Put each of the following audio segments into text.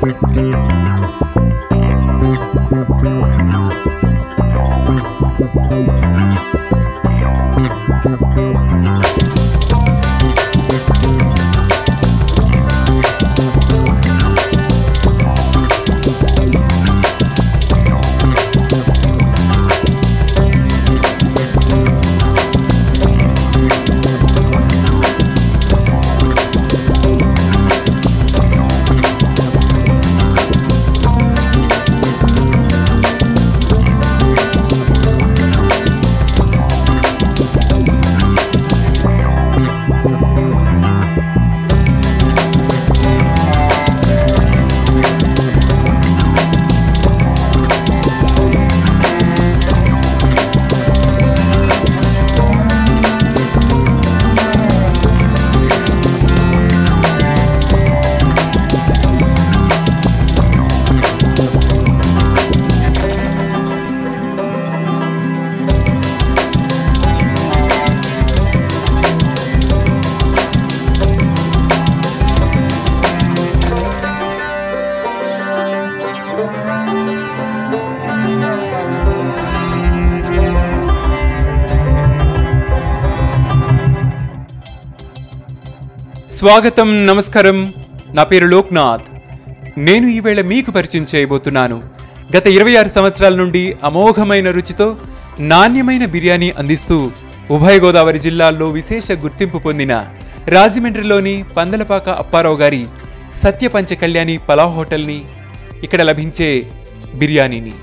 స్వాగతం నమస్కారం నా పేరు లోక్నాథ్ నేను ఈవేళ మీకు పరిచయం చేయబోతున్నాను గత ఇరవై ఆరు సంవత్సరాల నుండి అమోఘమైన రుచితో నాణ్యమైన బిర్యానీ అందిస్తూ ఉభయ గోదావరి జిల్లాల్లో విశేష గుర్తింపు పొందిన రాజమండ్రిలోని పందలపాక అప్పారావు గారి సత్యపంచ కళ్యాణి పలావ్ హోటల్ని ఇక్కడ లభించే బిర్యానీని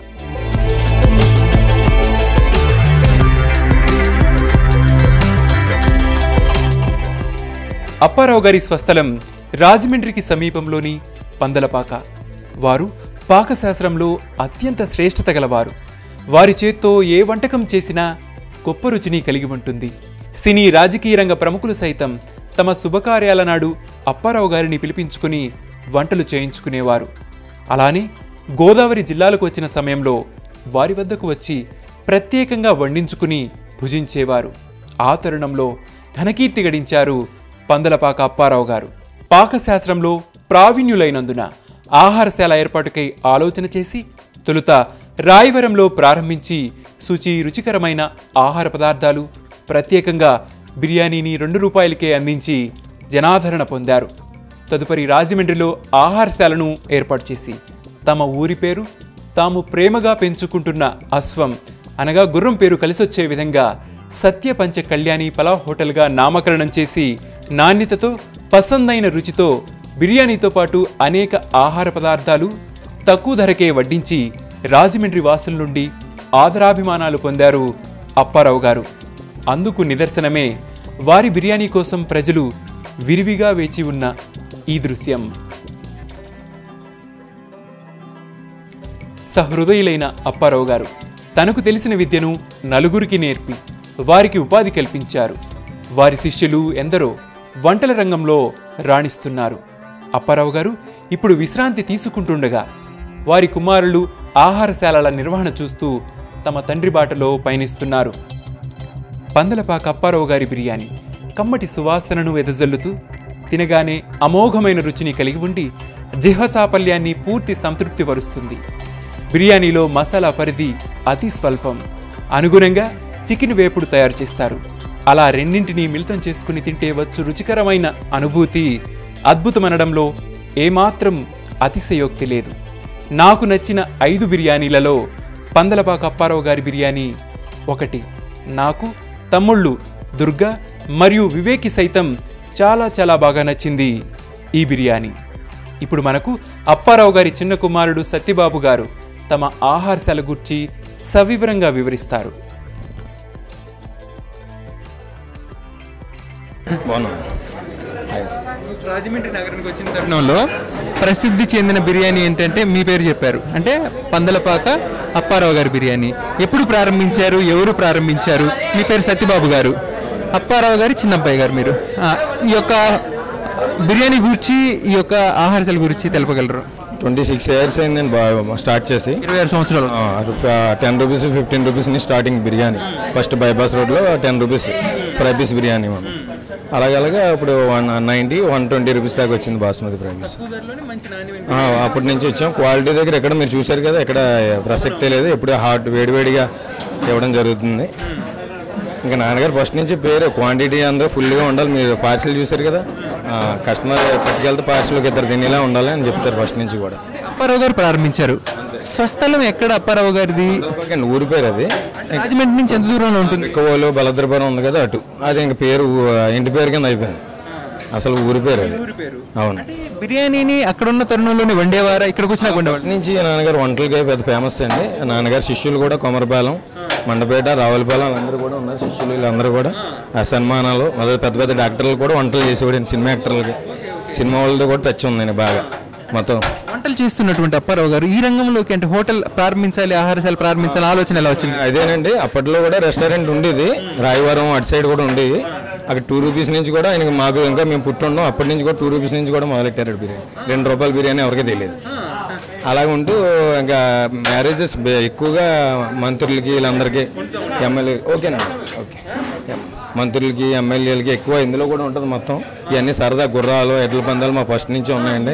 అప్పారావు గారి స్వస్థలం రాజమండ్రికి సమీపంలోని పందలపాక వారు పాకశాస్త్రంలో అత్యంత శ్రేష్టత గలవారు వారి చేత్తో ఏ వంటకం చేసినా గొప్ప రుచిని కలిగి ఉంటుంది సినీ రాజకీయ రంగ ప్రముఖులు సైతం తమ శుభకార్యాల నాడు అప్పారావు గారిని పిలిపించుకుని వంటలు చేయించుకునేవారు అలానే గోదావరి జిల్లాలకు వచ్చిన సమయంలో వారి వద్దకు వచ్చి ప్రత్యేకంగా వండించుకుని భుజించేవారు ఆ తరుణంలో ఘనకీర్తి గడించారు పందలపాక అప్పారావు గారు పాకశాస్త్రంలో ప్రావీణ్యులైనందున ఆహారశాల ఏర్పాటుకై ఆలోచన చేసి తొలుత రాయవరంలో ప్రారంభించి శుచి రుచికరమైన ఆహార పదార్థాలు ప్రత్యేకంగా బిర్యానీని రెండు రూపాయలకే అందించి జనాదరణ పొందారు తదుపరి రాజమండ్రిలో ఆహారశాలను ఏర్పాటు చేసి తమ ఊరి పేరు తాము ప్రేమగా పెంచుకుంటున్న అశ్వం అనగా గుర్రం పేరు కలిసొచ్చే విధంగా సత్యపంచ కళ్యాణి పలావ్ హోటల్గా నామకరణం చేసి నాణ్యతతో పసందైన రుచితో బిర్యానీతో పాటు అనేక ఆహార పదార్థాలు తక్కువ ధరకే వడ్డించి రాజమండ్రి వాసుల నుండి ఆదరాభిమానాలు పొందారు అప్పారావు గారు అందుకు నిదర్శనమే వారి బిర్యానీ కోసం ప్రజలు విరివిగా వేచి ఉన్న ఈ దృశ్యం సహృదయులైన అప్పారావు గారు తనకు తెలిసిన విద్యను నలుగురికి నేర్పి వారికి ఉపాధి కల్పించారు వారి శిష్యులు ఎందరో వంటల రంగంలో రాణిస్తున్నారు అప్పారావు గారు ఇప్పుడు విశ్రాంతి తీసుకుంటుండగా వారి కుమారులు ఆహారశాలల నిర్వహణ చూస్తూ తమ తండ్రి బాటలో పయనిస్తున్నారు పందలపాక అప్పారావు గారి బిర్యానీ కమ్మటి సువాసనను వెదజల్లుతూ తినగానే అమోఘమైన రుచిని కలిగి ఉండి జిహ చాపల్యాన్ని పూర్తి సంతృప్తి పరుస్తుంది బిర్యానీలో మసాలా పరిధి అతి స్వల్పం అనుగుణంగా చికెన్ వేపుడు తయారు చేస్తారు అలా రెండింటినీ మిళితం చేసుకుని తింటే వచ్చు రుచికరమైన అనుభూతి అద్భుతమనడంలో ఏమాత్రం అతిశయోక్తి లేదు నాకు నచ్చిన ఐదు బిర్యానీలలో పందలపాక అప్పారావు గారి బిర్యానీ ఒకటి నాకు తమ్ముళ్ళు దుర్గా మరియు వివేకి సైతం చాలా చాలా బాగా నచ్చింది ఈ బిర్యానీ ఇప్పుడు మనకు అప్పారావు గారి చిన్న కుమారుడు సత్యబాబు గారు తమ ఆహారశాల గురించి సవివరంగా వివరిస్తారు బాగున్నాను హాయ్ సార్. రాజమండ్రి నగరానికి వచ్చిన తరుణంలో ప్రసిద్ధి చెందిన బిర్యానీ ఏంటంటే మీ పేరు చెప్పారు అంటే పందలపాక అప్పారావు గారి బిర్యానీ ఎప్పుడు ప్రారంభించారు ఎవరు ప్రారంభించారు మీ పేరు సత్యబాబు గారు అప్పారావు గారి చిన్నబ్బాయి గారు మీరు ఆ, ఈ యొక్క బిర్యానీ గురించి ఈ యొక్క ఆహారశాల గురించి తెలపగలరు ట్వంటీ సిక్స్ ఇయర్స్ అయిందండి బాగా స్టార్ట్ చేసి ఇరవై ఆరు సంవత్సరాలు టెన్ రూపీస్ ఫిఫ్టీన్ రూపీస్ ని స్టార్టింగ్ బిర్యానీ ఫస్ట్ బైపాస్ రోడ్లో ten rupees fry piece biryani మనం అలాగలాగా ఇప్పుడు one ninety one twenty rupees దాకా వచ్చింది బాస్మతి ప్రైస్ ఆ, అప్పటి నుంచి వచ్చాం క్వాలిటీ దగ్గర ఎక్కడ మీరు చూశారు కదా ఎక్కడ ప్రసక్తే లేదు ఎప్పుడు హాట్ వేడివేడిగా ఇవ్వడం జరుగుతుంది ఇంకా నాన్నగారు ఫస్ట్ నుంచి పేరు క్వాంటిటీ అందరూ ఫుల్గా ఉండాలి మీరు పార్సిల్ చూశారు కదా ఆ, కస్టమర్ పట్టుకెళ్తే పార్సిల్కి ఇద్దరు తినేలా ఉండాలి అని చెప్తారు ఫస్ట్ నుంచి కూడా అప్పారావు గారు ప్రారంభించారు స్వస్థలం ఎక్కడ అప్పారావు గారిది ఓకే, ఊరి పేరు అది రాజమండ్రి నుంచి ఎంత దూరంలో ఉంటుంది ఎక్కువలు బలద్రపురం ఉంది కదా అటు అది ఇంక పేరు ఊ- ఇంటి పేరు కింద అయిపోయింది అసలు ఊరి పేరు అది అవును బిర్యానీని అక్కడ ఉన్న తరుణంలోనే వండేవారా ఇక్కడికి వచ్చినా వండేవారు అప్పటి నుంచి నాన్నగారు వంటలకి పెద్ద ఫేమస్ అండి నాన్నగారు శిష్యులు కూడా కొమరపాలెం మండపేట రావులపాలెం వాళ్ళందరూ కూడా ఉన్నారు శిష్యులు వీళ్ళందరూ కూడా ఆ సన్మానాలు అదే పెద్ద పెద్ద డాక్టర్లు కూడా వంటలు చేసేవాడు సినిమా యాక్టర్లకి సినిమా వాళ్ళతో కూడా టచ్ ఉందండి బాగా మొత్తం వంటలు చేస్తున్నటువంటి అప్పారావు గారు ఈ రంగంలోకి అంటే హోటల్ ప్రారంభించాలి ఆహారశాల ప్రారంభించాలి ఆలోచన ఎలా వచ్చింది అదేనండి అప్పట్లో కూడా రెస్టారెంట్ ఉండేది రాయవరం అటు సైడ్ కూడా ఉండేది అక్కడ టూ రూపీస్ నుంచి కూడా ఆయనకి మాకు ఇంకా మేము పుట్టుండం అప్పటి నుంచి కూడా టూ రూపీస్ నుంచి కూడా మొదలెట్టారు బిర్యానీ రెండు రూపాయల బిర్యానీ ఎవరికీ తెలియదు అలాగ ఉంటూ ఇంకా మ్యారేజెస్ ఎక్కువగా మంత్రులకి వీళ్ళందరికీ ఎమ్మెల్యే ఓకేనా ఓకే మంత్రులకి ఎమ్మెల్యేలకి ఎక్కువ ఇందులో కూడా ఉంటుంది మొత్తం ఇవన్నీ సరదా గుర్రాలు ఎడ్ల పందాలు మా ఫస్ట్ నుంచి ఉన్నాయండి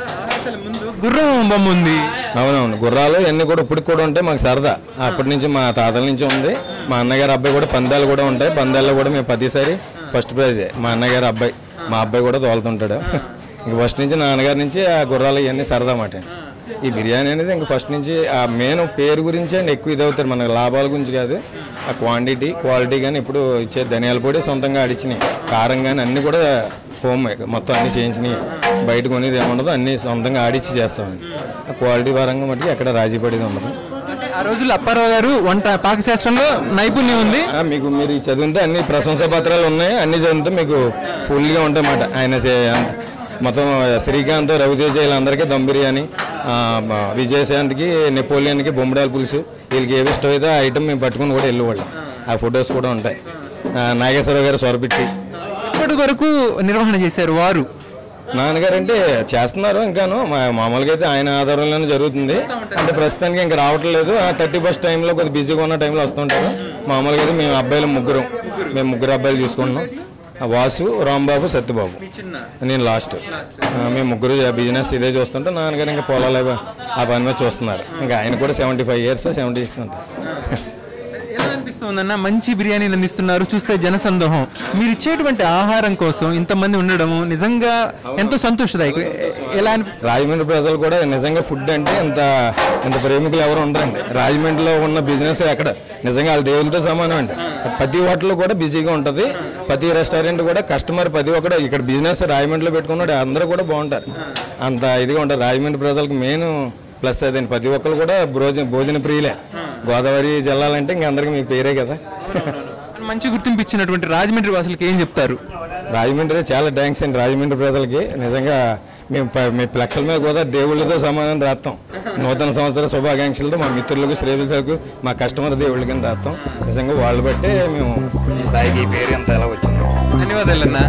గుర్రం బొమ్మ ఉంది అవునవును గుర్రాలు ఇవన్నీ కూడా ఇప్పటికి కూడా ఉంటాయి మాకు సరదా అప్పటి నుంచి మా తాతల నుంచి ఉంది మా అన్నగారి అబ్బాయి కూడా పందాలు కూడా ఉంటాయి పందాల్లో కూడా మేము ప్రతిసారి ఫస్ట్ ప్రైజే మా అన్నగారి అబ్బాయి మా అబ్బాయి కూడా తోలుతుంటాడు ఇంక ఫస్ట్ నుంచి నాన్నగారి నుంచి ఆ గుర్రాలు ఇవన్నీ సరదా మాట ఈ బిర్యానీ అనేది ఇంక ఫస్ట్ నుంచి ఆ మెయిన్ పేరు గురించి అండి ఎక్కువ ఇది అవుతారు మనకు లాభాల గురించి కాదు ఆ క్వాంటిటీ క్వాలిటీ కానీ ఇప్పుడు ఇచ్చే ధనియాల పొడి సొంతంగా ఆడిచ్చినాయి కారం కానీ అన్నీ కూడా హోమ్ మొత్తం అన్నీ చేయించినాయి బయట కొనేది ఏముండదు అన్నీ సొంతంగా ఆడిచ్చి చేస్తామండి ఆ క్వాలిటీ పరంగా మట్టుకు ఎక్కడ రాజీ పడేది ఉండదు ఆ రోజుల్లో అప్పారావు గారు వంట పాకశాస్త్రంలో నైపుణ్యం ఉంది ఆ, మీకు మీరు ఈ చదివితే అన్ని ప్రశంసా పత్రాలు ఉన్నాయి అన్ని చదివితే మీకు ఫుల్గా ఉంటాయన్నమాట ఆయన చే- అంత- మొత్తం శ్రీకాంత్ రవితేజ వీళ్ళందరికీ దమ్ బిర్యానీ ఆ, మ- విజయశాంత్కి నెపోలియన్కి బొమ్మడాల పులుసు వీళ్ళకి ఏవి ఇష్టం అయితే ఆ ఐటమ్ మేము పట్టుకుని కూడా వెళ్ళేవాళ్ళం ఆ ఫొటోస్ కూడా ఉంటాయి ఆ, నాగేశ్వరరావు గారు సొరపిట్టి ఇప్పటి వరకు నిర్వహణ చేశారు వారు నాన్నగారు అంటే చేస్తున్నారు ఇంకాను మా- మామూలుగా అయితే ఆయన ఆధారంలోనే జరుగుతుంది అంటే ప్రస్తుతానికి ఇంకా రావట్లేదు ఆ థర్టీ ఫస్ట్ టైంలో కొద్దిగా బిజీగా ఉన్న టైంలో వస్తుంటారు మామూలుగా అయితే మేము అబ్బాయిలు ముగ్గురు మేము ముగ్గురు అబ్బాయిలు చూసుకుంటున్నాం ఆ వాసు రాంబాబు సత్యబాబు నేను లాస్ట్ ఆ, మేము ముగ్గురు బిజినెస్ ఇదే చూస్తుంటే నాన్నగారు ఇంకా పొలాలు అవి ఆ పని మీద చూస్తున్నారు ఇంకా ఆయన కూడా seventy five years seventy six ఉంటారు ఎలా అనిపిస్తుందన్న మంచి బిర్యానీని అందిస్తున్నారు చూస్తే జనసందోహం మీరు ఇచ్చేటువంటి ఆహారం కోసం ఇంతమంది ఉండడం నిజంగా ఎంతో సంతోషదాయకం ఎ- ఎలా అనిపిస్తుంది రాజమండ్రి ప్రజలు కూడా నిజంగా ఫుడ్ అంటే ఇంత ఇంత ప్రేమికులు ఎవరు ఉండరండి రాజమండ్రిలో ఉన్న బిజినెస్ ఎక్కడ నిజంగా వాళ్ళ దేవులతో సమానం అండి ప్రతి హోటల్ కూడా బిజీగా ఉంటుంది ప్రతి రెస్టారెంట్ కూడా కస్టమర్ ప్రతి ఒక్కడు ఇక్కడ బిజినెస్ రాజమండ్రిలో పెట్టుకున్నాడు అందరూ కూడా బాగుంటారు అంత ఇదిగా ఉంటారు రాజమండ్రి ప్రజలకు మెయిన్ ప్లస్ అదండి ప్రతి ఒక్కరు కూడా భోజన భోజన ప్రియులే గోదావరి జిల్లాలంటే ఇంక అందరికీ మీకు పేరే కదా మంచి గుర్తింపు ఇచ్చినటువంటి రాజమండ్రి వాసులకి ఏం చెప్తారు రాజమండ్రి చాలా థ్యాంక్స్ అండి రాజమండ్రి ప్రజలకి నిజంగా మేము ప- మీ ఫ్లెక్స్ల మీద కూడా దేవుళ్ళతో సమానం రాస్తాం నూతన సంవత్సర శుభాకాంక్షలతో మా మిత్రులకు శ్రేయులకు మా కస్టమర్ దేవుళ్ళ కింద రాస్తాం నిజంగా వాళ్ళు బట్టే మేము ఈ స్థాయికి ఈ పేరు ఎంత ఎలా వచ్చింది ధన్యవాదాలన్నా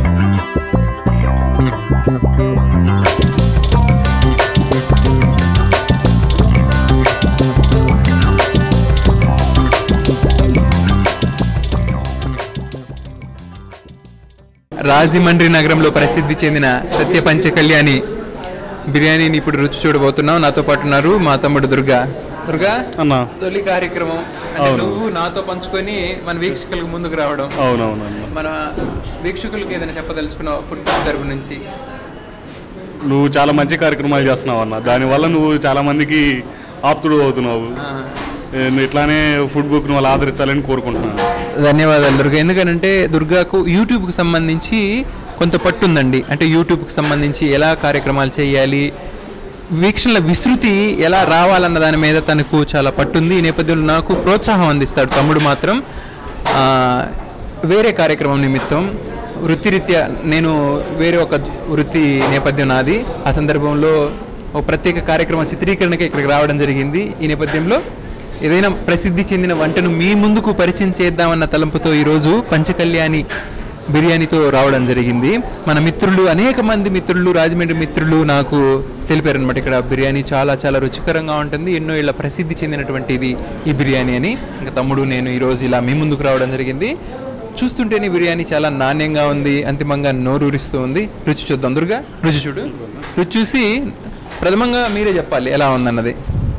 రాజమండ్రి నగరంలో ప్రసిద్ధి చెందిన సత్య పంచ కళ్యాణి బిర్యానీని ఇప్పుడు రుచి చూడబోతున్నాం నాతో పాటు ఉన్నారు మా తమ్ముడు దుర్గా దుర్గా అన్నా తొలి కార్యక్రమం అంటే నువ్వు నాతో పంచుకొని మన వీక్షకులకు ముందుకు రావడం అవునవును అన్న మన వీక్షకులకు ఏదైనా చెప్పదలుచుకున్నావు ఫుడ్ తరపు నుంచి నువ్వు చాలా మంచి కార్యక్రమాలు చేస్తున్నావు అన్న దానివల్ల నువ్వు చాలా మందికి ఆప్తుడు అవుతున్నావు ఏ, నువ్వు ఇట్లానే ఫుడ్ బుక్ వాళ్ళు ఆదరించాలని కోరుకుంటున్నాను ధన్యవాదాలు దుర్గా ఎందుకంటే దుర్గాకు యూట్యూబ్కి సంబంధించి కొంత పట్టు ఉందండి అంటే యూట్యూబ్కి సంబంధించి ఎలా కార్యక్రమాలు చేయాలి వీక్షణల విస్తృతి ఎలా రావాలన్న దాని మీద తనకు చాలా పట్టుంది ఈ నేపథ్యంలో నాకు ప్రోత్సాహం అందిస్తాడు తమ్ముడు మాత్రం ఆ, వేరే కార్యక్రమం నిమిత్తం వృత్తిరీత్యా నేను వేరే ఒక వృత్తి నేపథ్యం నాది ఆ సందర్భంలో ఒక ప్రత్యేక కార్యక్రమం చిత్రీకరణకి ఇక్కడికి రావడం జరిగింది ఈ నేపథ్యంలో ఏదైనా ప్రసిద్ధి చెందిన వంటను మీ ముందుకు పరిచయం చేద్దామన్న తలంపుతో ఈరోజు పంచకళ్యాణి బిర్యానీతో రావడం జరిగింది మన మిత్రులు అనేక మంది మిత్రులు రాజమండ్రి మిత్రులు నాకు తెలిపారనమాట ఇక్కడ బిర్యానీ చాలా చాలా రుచికరంగా ఉంటుంది ఎన్నో ఇళ్ళ ప్రసిద్ధి చెందినటువంటిది ఈ బిర్యానీ అని ఇంకా తమ్ముడు నేను ఈరోజు ఇలా మీ ముందుకు రావడం జరిగింది చూస్తుంటేనే బిర్యానీ చాలా నాణ్యంగా ఉంది అంతిమంగా నోరూరిస్తూ ఉంది రుచి చూద్దాం దుర్గా రుచి చూడు రుచి చూసి ప్రథమంగా మీరే చెప్పాలి ఎలా ఉందన్నది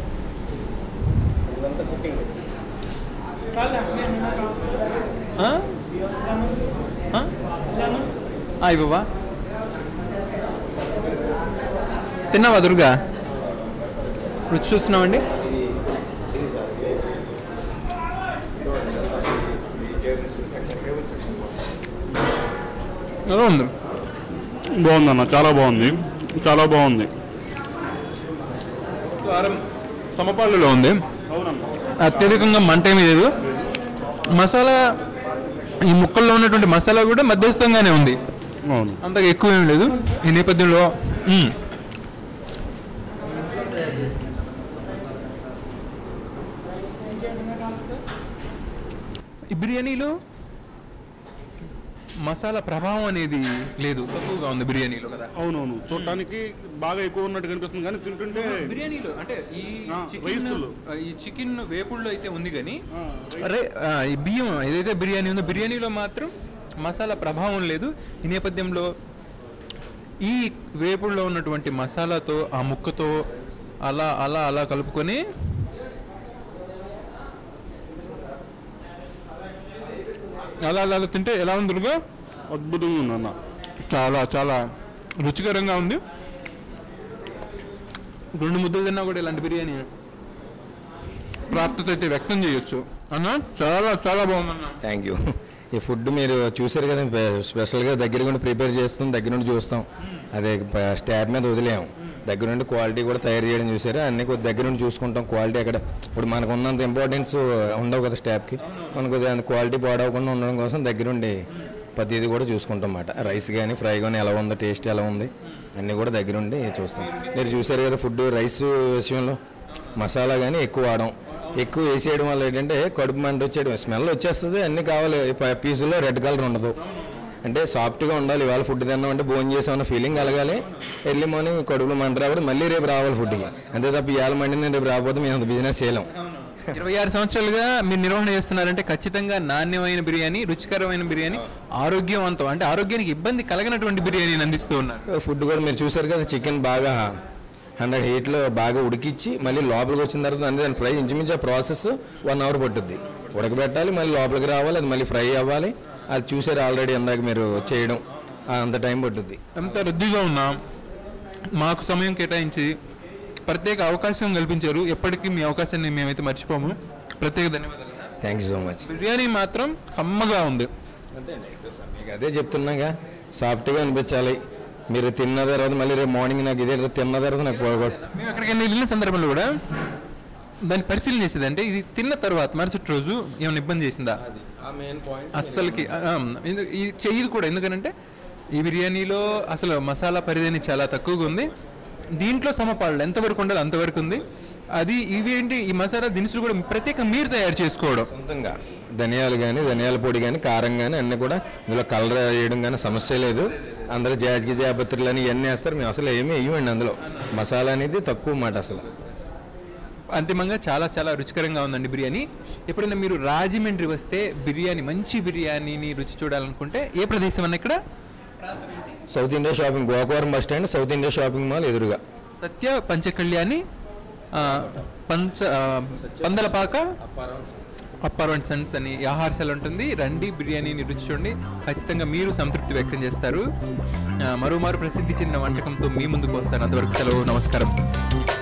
ఆ? ఆ? ఆ, ఇవ్వవా తిన్నావా దుర్గా రుచి చూస్తున్నామండి ఎలా ఉంది బాగుందన్న చాలా బాగుంది చాలా బాగుంది కారం సమపాళ్ళలో ఉంది అవునన్నా అత్యధికంగా మంట ఏమీ లేదు మసాలా ఈ ముక్కల్లో ఉన్నటువంటి మసాలా కూడా మధ్యస్థంగానే ఉంది అవును అంతగా ఎక్కువ ఏం లేదు ఈ నేపథ్యంలో మ్మ్. ఈ బిర్యానీలో మసాలా ప్రభావం అనేది లేదు తక్కువగా ఉంది బిర్యానీలో కదా అవునవును చూడటానికి బాగా ఎక్కువ ఉన్నట్టు కనిపిస్తుంది కానీ తింటుంటే బిర్యానీలో అంటే ఈ ఆ, చికెన్ రైసులు. ఈ చికెన్ వేపుల్లో అయితే ఉంది కానీ ఆ, అరే ఆ, ఈ బియ్యం ఏదైతే బిర్యానీ ఉందో బిర్యానీలో మాత్రం మసాలా ప్రభావం లేదు ఈ నేపథ్యంలో ఈ వేపుడులో ఉన్నటువంటి మసాలాతో ఆ ముక్కతో అలా అలా అలా కలుపుకొని అలా అలా అలా తింటే ఎలా ఉంది దుర్గా అద్భుతంగా ఉందన్న చాలా చాలా రుచికరంగా ఉంది రెండు ముద్దలు తిన్నా కూడా ఇలాంటి బిర్యానీ ప్రాప్తత అయితే వ్యక్తం చేయొచ్చు అన్న చాలా చాలా బాగుందన్న థ్యాంక్ యూ ఈ ఫుడ్ మీరు చూసారు కదా పె- స్పెషల్గా దగ్గర నుండి ప్రిపేర్ చేస్తాం దగ్గర నుండి చూస్తాం అదే ప- స్టాప్ మీద వదిలేము దగ్గర నుండి క్వాలిటీ కూడా తయారు చేయడం చూసారు అన్ని కొద్ది దగ్గర నుండి చూసుకుంటాం క్వాలిటీ అక్కడ ఇప్పుడు మనకు ఉన్నంత ఇంపార్టెన్స్ ఉండవు కదా స్టాప్కి మనకు అంత క్వాలిటీ పాడవకుండా ఉండడం కోసం దగ్గర నుండి ప్రతిదీ కూడా చూసుకుంటాం అన్నమాట రైస్ కానీ ఫ్రై కానీ ఎలా ఉందో టేస్ట్ ఎలా ఉంది అన్నీ కూడా దగ్గర నుండి చూస్తాం మీరు చూసారు కదా ఫుడ్ రైస్ విషయంలో మసాలా కానీ ఎక్కువ వాడడం ఎక్కువ వేసేయడం వల్ల ఏంటంటే కడుపు మంట వచ్చేయడం స్మెల్ వచ్చేస్తుంది అన్నీ కావాలి ప- పీసులో రెడ్ కలర్ ఉండదు అంటే సాఫ్ట్గా ఉండాలి ఇవాళ ఫుడ్ తిన్నాం అంటే భోజనం చేసామన్న ఫీలింగ్ కలగాలి ఎర్లీ మార్నింగ్ కడుపులో మంట రావాలి మళ్ళీ రేపు రావాలి ఫుడ్కి అంతే తప్ప ఇవాళ మండింది రేపు రాకపోతే మేము అంత బిజినెస్ చేయలేం ఇరవై ఆరు సంవత్సరాలుగా మీరు నిర్వహణ చేస్తున్నారంటే ఖచ్చితంగా నాణ్యమైన బిర్యానీ రుచికరమైన బిర్యానీ ఆరోగ్యవంతం అంటే ఆరోగ్యానికి ఇబ్బంది కలగనటువంటి బిర్యానీని అందిస్తూ ఉన్నారు ఫుడ్ కూడా మీరు చూసారు కదా చికెన్ బాగా హండ్రెడ్ హీట్లో బాగా ఉడికిచ్చి మళ్ళీ లోపలికి వచ్చిన తర్వాత అంటే దాని ఫ్రై ఇంచుమించు ఆ ప్రాసెస్ వన్ అవర్ పట్టుద్ది ఉడకబెట్టాలి మళ్ళీ లోపలికి రావాలి అది మళ్ళీ ఫ్రై అవ్వాలి అది చూసారు ఆల్రెడీ ఇందాక మీరు చేయడం ఆ అంత టైం పట్టుద్ది ఎంత రద్దీగా ఉన్నా మాకు సమయం కేటాయించి ప్రత్యేక అవకాశం కల్పించారు ఎప్పటికీ మీ అవకాశాన్ని మేమైతే మర్చిపోము ప్రత్యేక ధన్యవాదాలు thank you so much biryani మాత్రం కమ్మగా ఉంది మీకు అదే చెప్తున్నాగా సాఫ్ట్గా అనిపించాలి మీరు తిన్న తర్వాత మళ్ళీ రేపు మార్నింగ్ నాకు ఇదే తిన్న తర్వాత నాకు పోగొట్టు మేము ఎక్కడికైనా వెళ్ళిన సందర్భంలో కూడా దాన్ని పరిశీలన చేసేది అంటే ఇది తిన్న తర్వాత మరుసటి రోజు ఏమైనా ఇబ్బంది చేసిందా ఆ మెయిన్ పాయింట్ అస్సలకి ఆ, ఆ, ఎందు- ఇది చెయ్యదు కూడా ఎందుకనంటే ఈ బిర్యానీలో అసలు మసాలా పరిధిని చాలా తక్కువగా ఉంది దీంట్లో సమపాళ్ళు ఎంతవరకు ఉండాలి అంతవరకు ఉంది అది ఇవేంటి ఈ మసాలా దినుసులు కూడా ప్రత్యేకంగా మీరు తయారు చేసుకోవడం సొంతంగా ధనియాలు కానీ ధనియాల పొడి కానీ కారం కానీ అన్నీ కూడా ఇందులో కలర్ వేయడం కానీ సమస్య లేదు అందరూ జాజికి జాపత్రులు అని ఇవన్నీ వేస్తారు మేము అసలు ఏమీ వేయమండి అందులో మసాలా అనేది తక్కువ మాట అసలు అంతిమంగా చాలా చాలా రుచికరంగా ఉందండి బిర్యానీ ఎప్పుడైనా మీరు రాజమండ్రి వస్తే బిర్యానీ మంచి బిర్యానీని రుచి చూడాలనుకుంటే ఏ ప్రదేశం అన్న ఇక్కడ South India shopping Gokavaram bus stand South India shopping mall ఎదురుగా సత్య పంచకళ్యాణి ఆ, పంచ ఆ, పందలపాక అప్పర్ అండ్ సన్స్ అని ఈ ఆహారశాల ఉంటుంది రండి బిర్యానీని రుచి చూడండి ఖచ్చితంగా మీరు సంతృప్తి వ్యక్తం చేస్తారు ఆ, మరోమారు ప్రసిద్ధి చెందిన వంటకంతో మీ ముందుకు వస్తాను అంతవరకు సెలవు నమస్కారం